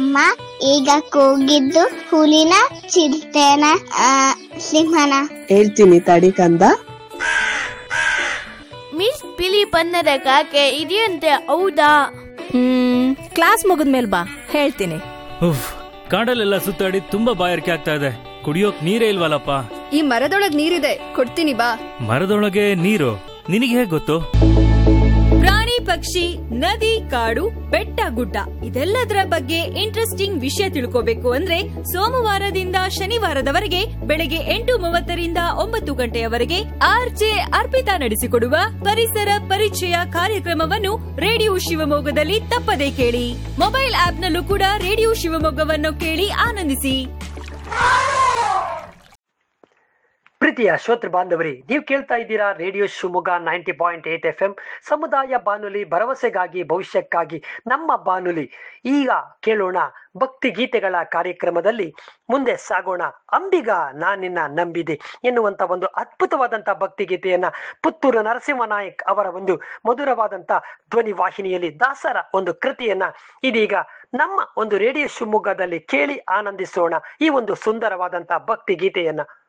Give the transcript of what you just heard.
ಅಮ್ಮ ಈಗ ಕೂಗಿದ್ದು ಹುಲಿನ ಚಿರತೆನ ಆ, ಸಿಂಹನ ಹೇಳ್ತೀನಿ ತಡಿ ಕಂದ ಮಿಸ್ ಬಿಳಿ ಬಣ್ಣದ ಕಾಗೆ ಇದೆಯಂತೆ ಹೌದಾ ಹ್ಮ್ ಕ್ಲಾಸ್ ಮುಗಿದ್ಮೇಲೆ ಬಾ ಹೇಳ್ತೀನಿ ಉಫ್ ಕಾಡಲ್ಲೆಲ್ಲ ಸುತ್ತಾಡಿ ತುಂಬಾ ಬಾಯಾರಿಕೆ ಆಗ್ತಾ ಇದೆ ಕುಡಿಯೋಕ್ ನೀರೇ ಇಲ್ವಲ್ಲಪ್ಪ ಈ ಮರದೊಳಗ್ ನೀರಿದೆ ಕೊಡ್ತೀನಿ ಬಾ ಮರದೊಳಗೆ ನೀರು ನಿನಗೆ ಹೇಗ್ ಗೊತ್ತು ಪ್ರಾಣಿ ಪಕ್ಷಿ ನದಿ ಕಾಡು ಬೆಟ್ಟ ಗುಡ್ಡ ಇದೆಲ್ಲದರ ಬಗ್ಗೆ ಇಂಟ್ರೆಸ್ಟಿಂಗ್ ವಿಷಯ ತಿಳ್ಕೋಬೇಕು ಅಂದ್ರೆ ಸೋಮವಾರದಿಂದ ಶನಿವಾರದವರೆಗೆ ಬೆಳಗ್ಗೆ ಎಂಟು ಮೂವತ್ತರಿಂದ ಒಂಬತ್ತು ಗಂಟೆಯವರೆಗೆ ಆರ್ಜೆ ಅರ್ಪಿತಾ ನಡೆಸಿಕೊಡುವ ಪರಿಸರ ಪರಿಚಯ ಕಾರ್ಯಕ್ರಮವನ್ನು ರೇಡಿಯೋ ಶಿವಮೊಗ್ಗದಲ್ಲಿ ತಪ್ಪದೇ ಕೇಳಿ ಮೊಬೈಲ್ ಆಪ್ನಲ್ಲೂ ಕೂಡ ರೇಡಿಯೋ ಶಿವಮೊಗ್ಗವನ್ನು ಕೇಳಿ ಆನಂದಿಸಿ ಪ್ರೀತಿಯ ಶ್ರೋತೃ ಬಾಂಧವರಿ ನೀವು ಕೇಳ್ತಾ ಇದ್ದೀರಾ radio Shivamogga ninety point eight F M ಸಮುದಾಯ ಬಾನುಲಿ ಭರವಸೆಗಾಗಿ ಭವಿಷ್ಯಕ್ಕಾಗಿ ನಮ್ಮ ಬಾನುಲಿ ಈಗ ಕೇಳೋಣ ಭಕ್ತಿ ಗೀತೆಗಳ ಕಾರ್ಯಕ್ರಮದಲ್ಲಿ ಮುಂದೆ ಸಾಗೋಣ ಅಂಬಿಗ ನಾನಿನ್ನ ನಂಬಿದೆ ಎನ್ನುವಂತ ಒಂದು ಅದ್ಭುತವಾದಂತ ಭಕ್ತಿ ಗೀತೆಯನ್ನ ಪುತ್ತೂರು ನರಸಿಂಹ ನಾಯಕ್ ಅವರ ಒಂದು ಮಧುರವಾದಂತ ಧ್ವನಿ ವಾಹಿನಿಯಲ್ಲಿ ದಾಸರ ಒಂದು ಕೃತಿಯನ್ನ ಇದೀಗ ನಮ್ಮ ಒಂದು ರೇಡಿಯೋ ಶಿವಮೊಗ್ಗದಲ್ಲಿ ಕೇಳಿ ಆನಂದಿಸೋಣ ಈ ಒಂದು ಸುಂದರವಾದಂತ ಭಕ್ತಿ ಗೀತೆಯನ್ನ